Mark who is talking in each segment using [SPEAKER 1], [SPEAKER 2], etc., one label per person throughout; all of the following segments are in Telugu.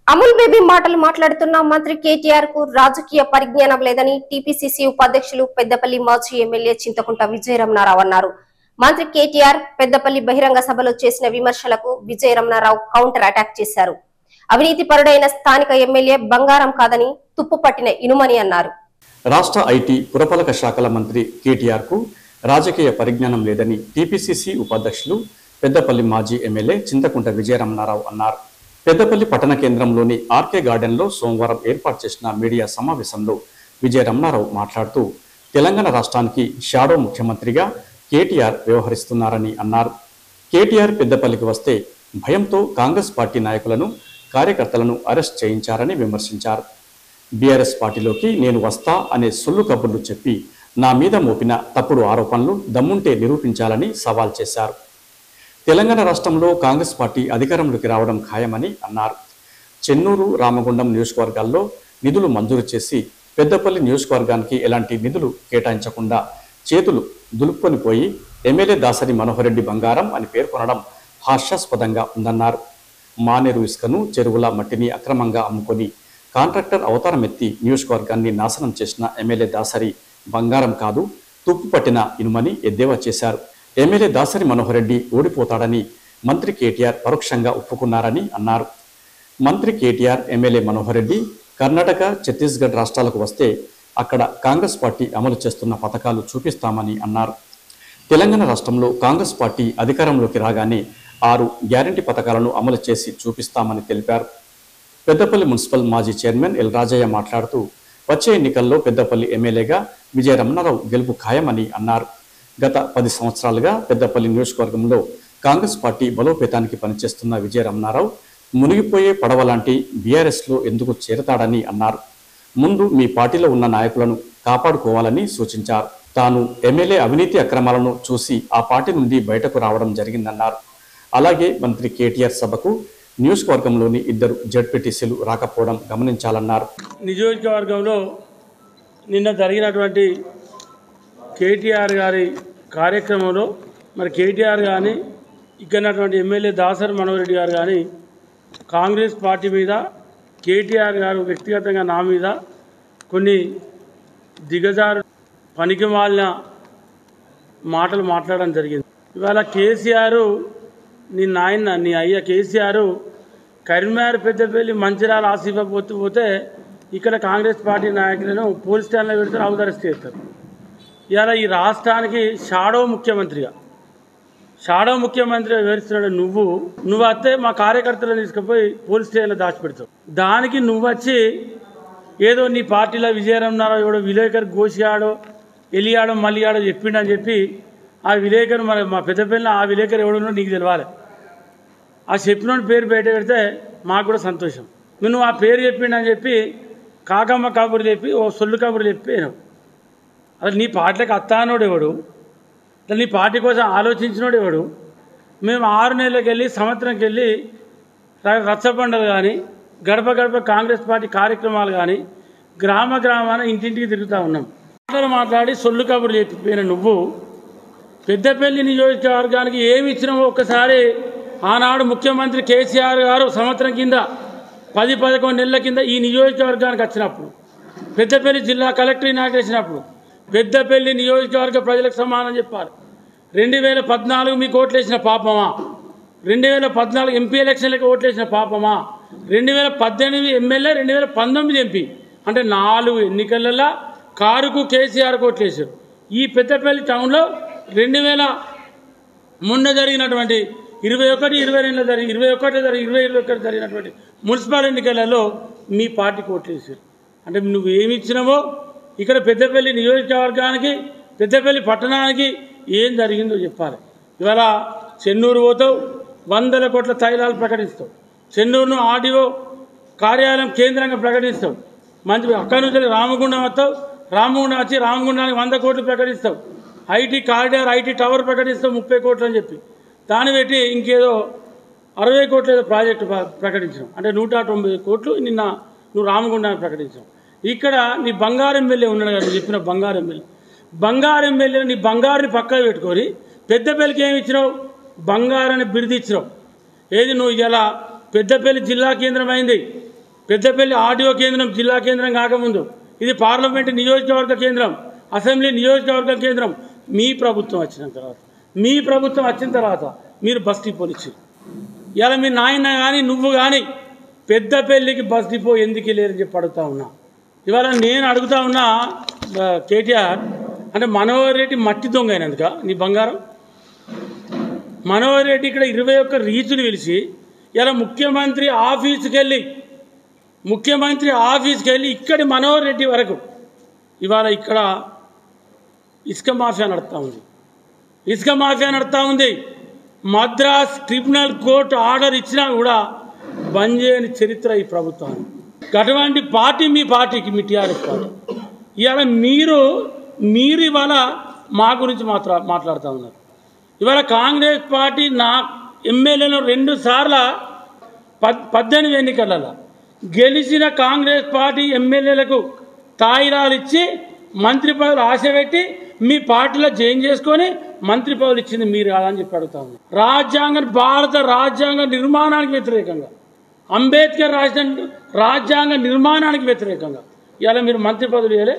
[SPEAKER 1] అమూల్ బేబీ మాటలు మాట్లాడుతున్న మంత్రి కేటీఆర్ కు రాజకీయ పరిజ్ఞానం లేదని టీపీసీసీ ఉపాధ్యక్షులు పెద్దపల్లి మాజీ ఎమ్మెల్యే చింతకుంట విజయరమణారావు అన్నారు మంత్రి కేటీఆర్ పెద్దపల్లి బహిరంగ సభలో చేసిన విమర్శలకు విజయరమణారావు కౌంటర్ అటాక్ చేశారు అవినీతి పరుడైన స్థానిక ఎమ్మెల్యే బంగారం కాదని తుప్పుపట్టిన ఇనుమని అన్నారు
[SPEAKER 2] రాష్ట్ర ఐటీ పురపాలక శాఖల మంత్రి కేటీఆర్ కు రాజకీయ పరిజ్ఞానం లేదని టీపీసీసీ ఉపాధ్యక్షులు పెద్దపల్లి మాజీ ఎమ్మెల్యే చింతకుంట విజయరమణారావు అన్నారు పెద్దపల్లి పట్టణ కేంద్రంలోని ఆర్కే గార్డెన్లో సోమవారం ఏర్పాటు చేసిన మీడియా సమావేశంలో విజయరమణారావు మాట్లాడుతూ తెలంగాణ రాష్ట్రానికి షాడో ముఖ్యమంత్రిగా కేటీఆర్ వ్యవహరిస్తున్నారని అన్నారు కేటీఆర్ పెద్దపల్లికి వస్తే భయంతో కాంగ్రెస్ పార్టీ నాయకులను కార్యకర్తలను అరెస్ట్ చేయించారని విమర్శించారు బీఆర్ఎస్ పార్టీలోకి నేను వస్తా అనే సొల్లు కబుర్లు చెప్పి నా మీద మోపిన తప్పుడు ఆరోపణలు దమ్ముంటే నిరూపించాలని సవాల్ చేశారు తెలంగాణ రాష్ట్రంలో కాంగ్రెస్ పార్టీ అధికారంలోకి రావడం ఖాయమని అన్నారు చెన్నూరు రామగుండం నియోజకవర్గాల్లో నిధులు మంజూరు చేసి పెద్దపల్లి నియోజకవర్గానికి ఎలాంటి నిధులు కేటాయించకుండా చేతులు దులుపుకొని పోయి ఎమ్మెల్యే దాసరి మనోహర్ రెడ్డి బంగారం అని పేర్కొనడం హాస్యాస్పదంగా ఉందన్నారు మానేరు ఇసుకను చెరువుల మట్టిని అక్రమంగా అమ్ముకొని కాంట్రాక్టర్ అవతారం ఎత్తి నియోజకవర్గాన్ని నాశనం చేసిన ఎమ్మెల్యే దాసరి బంగారం కాదు తుప్పు పట్టిన ఇనుమని ఎద్దేవా చేశారు ఎమ్మెల్యే దాసరి మనోహర్ రెడ్డి ఓడిపోతాడని మంత్రి కేటీఆర్ పరోక్షంగా ఒప్పుకున్నారని అన్నారు మంత్రి కేటీఆర్ ఎమ్మెల్యే మనోహర్ రెడ్డి కర్ణాటక ఛత్తీస్గఢ్ రాష్ట్రాలకు వస్తే అక్కడ కాంగ్రెస్ పార్టీ అమలు చేస్తున్న పథకాలు చూపిస్తామని అన్నారు తెలంగాణ రాష్ట్రంలో కాంగ్రెస్ పార్టీ అధికారంలోకి రాగానే ఆరు గ్యారంటీ పథకాలను అమలు చేసి చూపిస్తామని తెలిపారు పెద్దపల్లి మున్సిపల్ మాజీ చైర్మన్ ఎల్ రాజయ్య మాట్లాడుతూ వచ్చే ఎన్నికల్లో పెద్దపల్లి ఎమ్మెల్యేగా విజయ రమణారావు గెలుపు ఖాయమని అన్నారు గత పది సంవత్సరాలుగా పెద్దపల్లి నియోజకవర్గంలో కాంగ్రెస్ పార్టీ బలోపేతానికి పనిచేస్తున్న విజయ రమణారావు మునిగిపోయే పడవ లాంటి బీఆర్ఎస్లో ఎందుకు చేరతాడని అన్నారు ముందు మీ పార్టీలో ఉన్న నాయకులను కాపాడుకోవాలని సూచించారు తాను ఎమ్మెల్యే అవినీతి అక్రమాలను చూసి ఆ పార్టీ నుండి బయటకు రావడం జరిగిందన్నారు అలాగే మంత్రి కేటీఆర్ సభకు నియోజకవర్గంలోని ఇద్దరు జడ్పీటీసీలు రాకపోవడం గమనించాలన్నారు
[SPEAKER 3] నియోజకవర్గంలో నిన్న జరిగినటువంటి కేటీఆర్ గారి కార్యక్రమంలో మరి కేటీఆర్ కానీ ఇక్కడటువంటి ఎమ్మెల్యే దాసరి మనోహర్ రెడ్డి గారు కానీ కాంగ్రెస్ పార్టీ మీద కేటీఆర్ గారు వ్యక్తిగతంగా నా మీద కొన్ని దిగజారు పనికి మాలిన మాటలు మాట్లాడడం జరిగింది ఇవాళ కేసీఆర్ నీ నాయన నీ అయ్య కేసీఆర్ కరీంనగర్ పెద్దపల్లి మంచిర్యాల ఆసిఫా పోతూ పోతే ఇక్కడ కాంగ్రెస్ పార్టీ నాయకులను పోలీస్ స్టేషన్లో పెడితే అవుట్ అరెస్ట్ చేస్తారు ఇవాళ ఈ రాష్ట్రానికి షాడో ముఖ్యమంత్రిగా షాడో ముఖ్యమంత్రిగా వివరిస్తున్నాడు నువ్వు నువ్వు వస్తే మా కార్యకర్తలను తీసుకుపోయి పోలీస్ స్టేషన్లో దాచిపెడతావు దానికి నువ్వు వచ్చి ఏదో నీ పార్టీలో విజయరమణారావు ఎవడో విలేకరు గోసియాడో ఎలియాడో మల్లియాడో చెప్పిండని చెప్పి ఆ విలేకరు మరి మా పెద్దపల్లిలో ఆ విలేకరు ఎవడున్నో నీకు తెలవాలి ఆ చెప్పినోడి పేరు బయట పెడితే మాకు కూడా సంతోషం నువ్వు ఆ పేరు చెప్పిండని చెప్పి కాకమ్మ కబుర్లు చెప్పి ఓ సొల్లు కబుర్లు చెప్పాను అసలు నీ పార్టీలకు అత్తానోడు ఎవడు అసలు నీ పార్టీ కోసం ఆలోచించినోడు ఎవడు మేము ఆరు నెలలకు వెళ్ళి సంవత్సరంకి వెళ్ళి ర- రచ్చబండలు కానీ గడప గడప కాంగ్రెస్ పార్టీ కార్యక్రమాలు కానీ గ్రామ గ్రామాన ఇంటింటికి తిరుగుతూ ఉన్నాం మాటలు మాట్లాడి సొల్లు కబుర్లు చెప్పిపోయిన నువ్వు పెద్దపల్లి నియోజకవర్గానికి ఏమి ఇచ్చినామో ఒక్కసారి ఆనాడు ముఖ్యమంత్రి కేసీఆర్ గారు సంవత్సరం కింద పది పదకొండు నెలల కింద ఈ నియోజకవర్గానికి వచ్చినప్పుడు పెద్దపల్లి జిల్లా కలెక్టర్ ఇనాగ్రేసినప్పుడు పెద్దపల్లి నియోజకవర్గ ప్రజలకు సమానం చెప్పారు రెండు వేల పద్నాలుగు మీకు ఓట్లేసిన పాపమా రెండు వేల పద్నాలుగు ఎంపీ ఎలక్షన్లకు ఓట్లేసిన పాపమా రెండు వేల పద్దెనిమిది ఎమ్మెల్యే రెండు వేల పంతొమ్మిది ఎంపీ అంటే నాలుగు ఎన్నికలలో కారుకు కేసీఆర్ ఓట్లేశారు ఈ పెద్దపల్లి టౌన్లో రెండు వేల మొన్న జరిగినటువంటి ఇరవై ఒకటి ఇరవై రెండులో జరిగి ఇరవై ఒకటి జరిగి ఇరవై ఇరవై ఒకటి జరిగినటువంటి మున్సిపల్ ఎన్నికలలో మీ పార్టీకి ఓట్లేసారు అంటే నువ్వు ఏమి ఇచ్చినావో ఇక్కడ పెద్దపల్లి నియోజకవర్గానికి పెద్దపల్లి పట్టణానికి ఏం జరిగిందో చెప్పాలి ఇవాళ చెన్నూరు పోతావు వందల కోట్ల తైలాలు ప్రకటిస్తావు చెన్నూరును ఆర్డీఓ కార్యాలయం కేంద్రంగా ప్రకటిస్తావు మంచి అక్కడి నుంచి రామగుండం వస్తావు రామగుండం వచ్చి రామగుండానికి వంద కోట్లు ప్రకటిస్తావు ఐటీ కారిడార్ ఐటీ టవర్ ప్రకటిస్తావు ముప్పై కోట్లు అని చెప్పి దాన్ని పెట్టి ఇంకేదో అరవై కోట్ల ఏదో ప్రాజెక్టు ప్ర- ప్రకటించడం అంటే నూట తొంభై కోట్లు నిన్న నువ్వు రామగుండానికి ప్రకటించావు ఇక్కడ నీ బంగారు ఎమ్మెల్యే ఉన్నాడు కదా నువ్వు చెప్పిన బంగారు ఎమ్మెల్యే బంగారు ఎమ్మెల్యే నీ బంగారుని పక్కన పెట్టుకొని పెద్దపల్లికి ఏమి ఇచ్చినావు బంగారాన్ని బిడిదిచ్చినావు ఏది నువ్వు ఇలా పెద్దపల్లి జిల్లా కేంద్రం అయింది పెద్దపల్లి ఆడియో కేంద్రం జిల్లా కేంద్రం కాకముందు ఇది పార్లమెంట్ నియోజకవర్గ కేంద్రం అసెంబ్లీ నియోజకవర్గ కేంద్రం మీ ప్రభుత్వం వచ్చిన తర్వాత మీ ప్రభుత్వం వచ్చిన తర్వాత మీరు బస్ డిపోలు ఇచ్చారు ఇలా మీ నాయన కానీ నువ్వు కానీ పెద్దపల్లికి బస్ డిపో ఎందుకు లేరని చెప్పి అడుగుతా ఉన్నా ఇవాళ నేను అడుగుతా ఉన్నా ఆ, కేటీఆర్ అంటే మనోహర్ రెడ్డి మట్టి దొంగ అయినందుక నీ బంగారం మనోహర్ రెడ్డి ఇక్కడ ఇరవై ఒక్క రీతులు పిలిచి ఇలా ముఖ్యమంత్రి ఆఫీస్కి వెళ్ళి ముఖ్యమంత్రి ఆఫీస్కి వెళ్ళి ఇక్కడి మనోహర్ రెడ్డి వరకు ఇవాళ ఇక్కడ ఇసుక మాఫియా నడుస్తూ ఉంది ఇసుక మాఫియా నడుస్తూ ఉంది మద్రాస్ ట్రిబ్యునల్ కోర్టు ఆర్డర్ ఇచ్చినా కూడా బంద్ చేయని చరిత్ర ఈ ప్రభుత్వానికి అటువంటి పార్టీ మీ పార్టీకి మీ టీఆర్ఎస్ పార్టీ ఇవాళ మీరు మీరు ఇవాళ మా గురించి మాట్లా మాట్లాడుతూ ఉన్నారు ఇవాళ కాంగ్రెస్ పార్టీ నా ఎమ్మెల్యేలో రెండు సార్ల పద్ పద్దెనిమిది ఎన్నికలలో గెలిచిన కాంగ్రెస్ పార్టీ ఎమ్మెల్యేలకు తాయిరాలు ఇచ్చి మంత్రి పదవులు ఆశ పెట్టి మీ పార్టీలో జాయిన్ చేసుకొని మంత్రి పదవులు ఇచ్చింది మీరు కాదని చెప్పి అడుగుతా ఉన్నాం రాజ్యాంగం భారత రాజ్యాంగ నిర్మాణానికి వ్యతిరేకంగా అంబేద్కర్ రాసిన రాజ్యాంగ నిర్మాణానికి వ్యతిరేకంగా ఇలా మీరు మంత్రి పదవులు ఇవ్వలే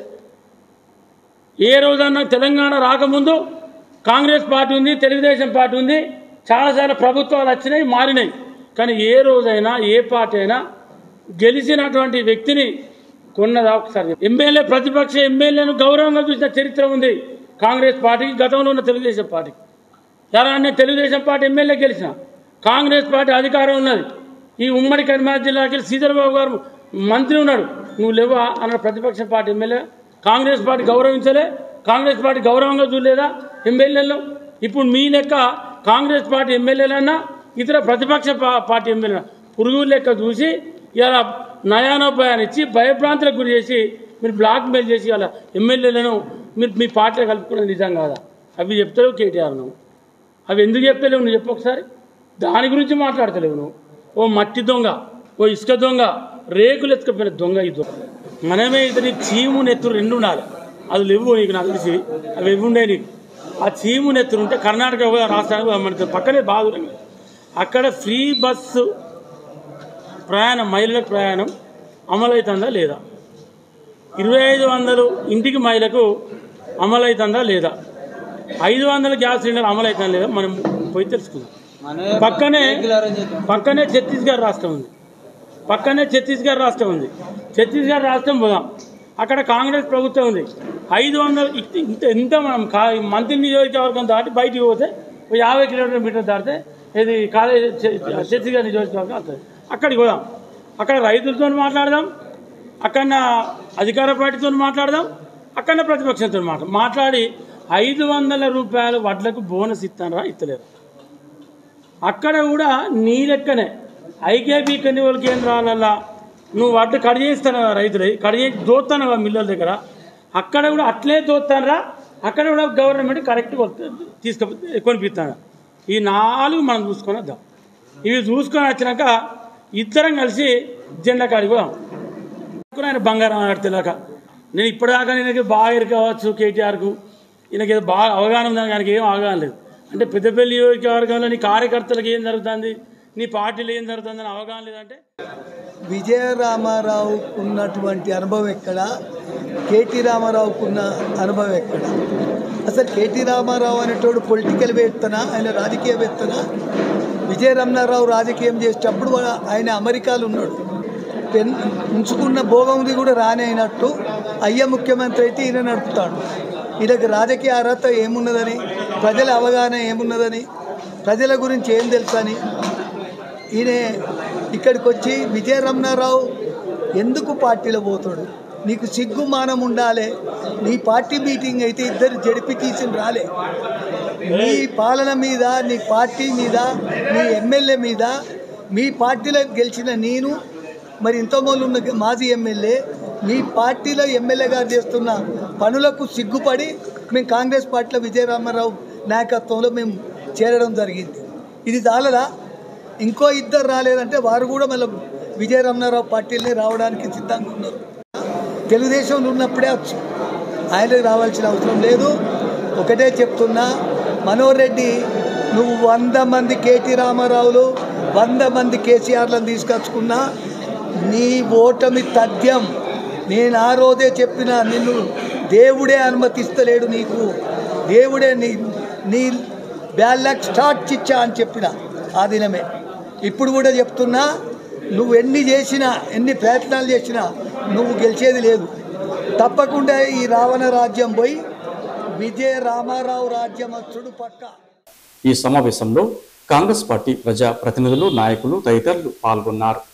[SPEAKER 3] ఏ రోజన్నా తెలంగాణ రాకముందు కాంగ్రెస్ పార్టీ ఉంది తెలుగుదేశం పార్టీ ఉంది చాలాసార్లు ప్రభుత్వాలు వచ్చినాయి మారినాయి కానీ ఏ రోజైనా ఏ పార్టీ అయినా గెలిచినటువంటి వ్యక్తిని కొన్నదా ఒకసారి చెప్పు. ఎమ్మెల్యే ప్రతిపక్ష ఎమ్మెల్యేను గౌరవంగా చూసిన చరిత్ర ఉంది కాంగ్రెస్ పార్టీకి గతంలో ఉన్న తెలుగుదేశం పార్టీకి ఎలా అంటే తెలుగుదేశం పార్టీ ఎమ్మెల్యే గెలిచిన కాంగ్రెస్ పార్టీ అధికారం ఉన్నది ఈ ఉమ్మడి కరీంనగర్ జిల్లాకి శ్రీధరబాబు గారు మంత్రి ఉన్నాడు నువ్వు లేవా అన్న ప్రతిపక్ష పార్టీ ఎమ్మెల్యే కాంగ్రెస్ పార్టీ గౌరవించలే కాంగ్రెస్ పార్టీ గౌరవంగా చూడలేదా ఎమ్మెల్యేలు ఇప్పుడు మీ లెక్క కాంగ్రెస్ పార్టీ ఎమ్మెల్యేలన్నా ఇతర ప్రతిపక్ష పా- పార్టీ ఎమ్మెల్యే పురుగు లెక్క చూసి ఇలా నయానోపాయాన్ని ఇచ్చి భయభ్రాంతులకు గురి చేసి మీరు బ్లాక్ మెయిల్ చేసి ఇలా ఎమ్మెల్యేలను మీరు మీ పార్టీలో కలుపుకున్నది నిజం కాదా అవి చెప్తావు కేటీఆర్ నువ్వు అవి ఎందుకు చెప్పలేవు నువ్వు చెప్పు ఒకసారి దాని గురించి మాట్లాడతలేవు నువ్వు ఓ మట్టి దొంగ ఓ ఇసుక దొంగ రేకులు ఎత్తుకపోయిన దొంగ ఈ దొంగ మనమే ఇతని చీము నెత్తురు రెండు ఉండాలి అది లేవు నీకు నాకు తెలిసి అవి ఇవి ఉండే నీకు ఆ చీము నెత్తురు ఉంటే కర్ణాటక కూడా రాష్ట్రానికి కూడా మనకి పక్కనే బాగా దూరంగా అక్కడ ఫ్రీ బస్సు ప్రయాణం మహిళల ప్రయాణం అమలవుతుందా లేదా ఇరవై ఐదు వందలు ఇంటికి మహిళకు అమలవుతుందా లేదా ఐదు వందల గ్యాస్ సిలిండర్ అమలవుతుందా లేదా మనం పోయి తెలుసుకుందాం పక్కనే పక్కనే ఛత్తీస్గఢ్ రాష్ట్రం ఉంది పక్కనే ఛత్తీస్గఢ్ రాష్ట్రం ఉంది ఛత్తీస్గఢ్ రాష్ట్రం పోదాం అక్కడ కాంగ్రెస్ ప్రభుత్వం ఉంది ఐదు వందలు ఇట్- ఇంత ఎంత మనం కా మంత్రి నియోజకవర్గం దాటి బయటికి పోతే ఓ యాభై కిలోమీటర్ మీటర్ దాటితే ఇది కాలేజ్ ఛత్తీస్గఢ్ నియోజకవర్గం వస్తుంది అక్కడికి పోదాం అక్కడ రైతులతో మాట్లాడదాం అక్కడ అధికార పార్టీతో మాట్లాడదాం అక్కడ ప్రతిపక్షంతో మాట్లా మాట్లాడి ఐదు వందల రూపాయల వడ్లకు బోనస్ ఇస్తానరా ఇస్తలేరు అక్కడ కూడా నీ లెక్కనే ఐకేపీ కొనుగోలు కేంద్రాలల్లో నువ్వు వడ్లు కట్ చేస్తాను రైతులు కట్ చేసి దోస్తాను మిల్లల దగ్గర అక్కడ కూడా అట్లే దోస్తానరా అక్కడ కూడా గవర్నమెంట్ కరెక్ట్ తీసుకు కొనిపిస్తాను ఈ నాలుగు మనం చూసుకొని వద్దాం ఇవి చూసుకొని వచ్చినాక ఇద్దరం కలిసి జెండా కాడికి పోదాం కూడా ఆయన బంగారం అన్నాడు తెలియక నేను ఇప్పటిదాకా నేను బాగా ఇరుకోవచ్చు కేటీఆర్కు ఈయనకి ఏదో బాగా అవగాహన ఉందని ఆయనకి ఏం అవగాహన లేదు అంటే పెద్దపల్లి నియోజకవర్గంలో నీ కార్యకర్తలకు ఏం జరుగుతుంది నీ పార్టీలో ఏం జరుగుతుందని అవగాహన లేదంటే
[SPEAKER 4] విజయ రామారావు ఉన్నటువంటి అనుభవం ఎక్కడ కేటీ రామారావుకు ఉన్న అనుభవం ఎక్కడ అసలు కేటీ రామారావు అనేటోడు పొలిటికల్ వేత్తనా ఆయన రాజకీయవేత్తనా విజయ రమణారావు రాజకీయం చేసేటప్పుడు వా- ఆయన అమెరికాలో ఉన్నాడు పెన్ ఉంచుకున్న భోగంది కూడా రాని అయినట్టు అయ్య ముఖ్యమంత్రి అయితే ఈయన నడుపుతాడు ఈయనకు రాజకీయ అర్హత ఏమున్నదని ప్రజల అవగాహన ఏమున్నదని ప్రజల గురించి ఏం తెలుసని ఈయన ఇక్కడికి వచ్చి విజయ రమణారావు ఎందుకు పార్టీలో పోతాడు నీకు సిగ్గు మానం ఉండాలి నీ పార్టీ మీటింగ్ అయితే ఇద్దరు జడిపి తీసి రాలే నీ పాలన మీద నీ పార్టీ మీద నీ ఎమ్మెల్యే మీద మీ పార్టీలో గెలిచిన నేను మరి ఇంతమంది ఉన్న మాజీ ఎమ్మెల్యే మీ పార్టీలో ఎమ్మెల్యే గారు చేస్తున్న పనులకు సిగ్గుపడి మేము కాంగ్రెస్ పార్టీలో విజయరామారావు నాయకత్వంలో మేము చేరడం జరిగింది ఇది చాలదా ఇంకో ఇద్దరు రాలేదంటే వారు కూడా మళ్ళీ విజయరమణారావు పార్టీలనే రావడానికి సిద్ధంగా ఉన్నారు తెలుగుదేశంలో ఉన్నప్పుడే వచ్చు ఆయనకు రావాల్సిన అవసరం లేదు ఒకటే చెప్తున్నా మనోహర్ రెడ్డి నువ్వు వంద మంది కేటీ రామారావులు వంద మంది కేసీఆర్లను తీసుకొచ్చుకున్నా నీ ఓటమి తథ్యం నేను ఆ రోజే చెప్పిన నిన్ను దేవుడే అనుమతిస్తలేడు నీకు దేవుడే నీ నీ బ్యాలక్ స్టార్ట్ ఇచ్చా అని చెప్పిన ఆ దినమే ఇప్పుడు కూడా చెప్తున్నా నువ్వు ఎన్ని చేసినా ఎన్ని ప్రయత్నాలు చేసినా నువ్వు గెలిచేది లేదు తప్పకుండా ఈ రావణ రాజ్యం పోయి విజయ రామారావు రాజ్యం వచ్చుడు పక్కా
[SPEAKER 2] ఈ సమావేశంలో కాంగ్రెస్ పార్టీ ప్రజా ప్రతినిధులు నాయకులు తదితరులు పాల్గొన్నారు